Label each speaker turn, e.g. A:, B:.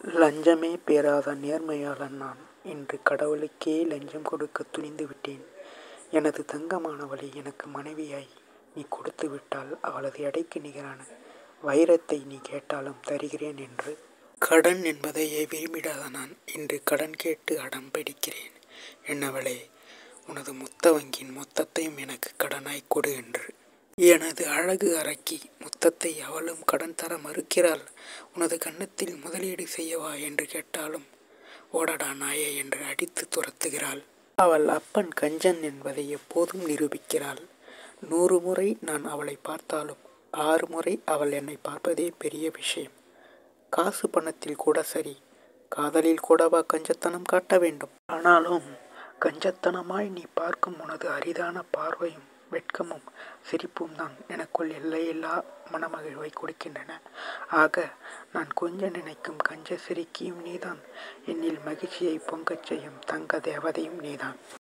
A: லஞ்சமே பெறாத நேர்மையாளன் நான். இன்று கடவுளுக்கே லஞ்சம் கொடுக்கத் துணிந்து விட்டேன். எனது தங்கமானவளை எனக்கு மனைவியாய் நீ கொடுத்து விட்டால் அவளது எடைக்கு நிகரான வயிரத்தை நீ கேட்டாலும் தருகிறேன் என்று. கடன் என்பதையே விரும்பிடாத நான் இன்று கடன் கேட்டு அடம் பிடிக்கிறேன் என்னவளே உனது மொத்த வங்கியின் மொத்தத்தையும் எனக்குக் கடனாய்க் கொடு என்று. எனது அழகு அரக்கி மொத்தத்தை அவளும் கடன் தர மறுக்கிறாள். உனது கன்னத்தில் முதலீடு செய்யவா என்று கேட்டாலும் ஓடடா நாயே என்று அடித்துத் துரத்துகிறாள். அவள் அப்பன் கஞ்சன் என்பதை எப்போதும் நிரூபிக்கிறாள். நூறு முறை நான் அவளைப் பார்த்தாலும் ஆறு முறை அவள் என்னைப் பார்ப்பதே பெரிய விஷயம். காசு பணத்தில் கூட சரி காதலில் கூடவா கஞ்சத்தனம் காட்ட வேண்டும். ஆனாலும் கஞ்சத்தனமாய் நீ பார்க்கும் உனது அரிதான பார்வையும் வெட்கமும் சிரிப்பும்தான் எனக்குள் எல்லையில்லா மனமகிழ்வைக் கொடுக்கின்றன. ஆக நான் கொஞ்ச நினைக்கும் கஞ்சச் சிறுக்கியும் நீதான் என்னில் மகிழ்ச்சியைப் பொங்கச் செய்யும் தங்க தேவதையும் நீதான்.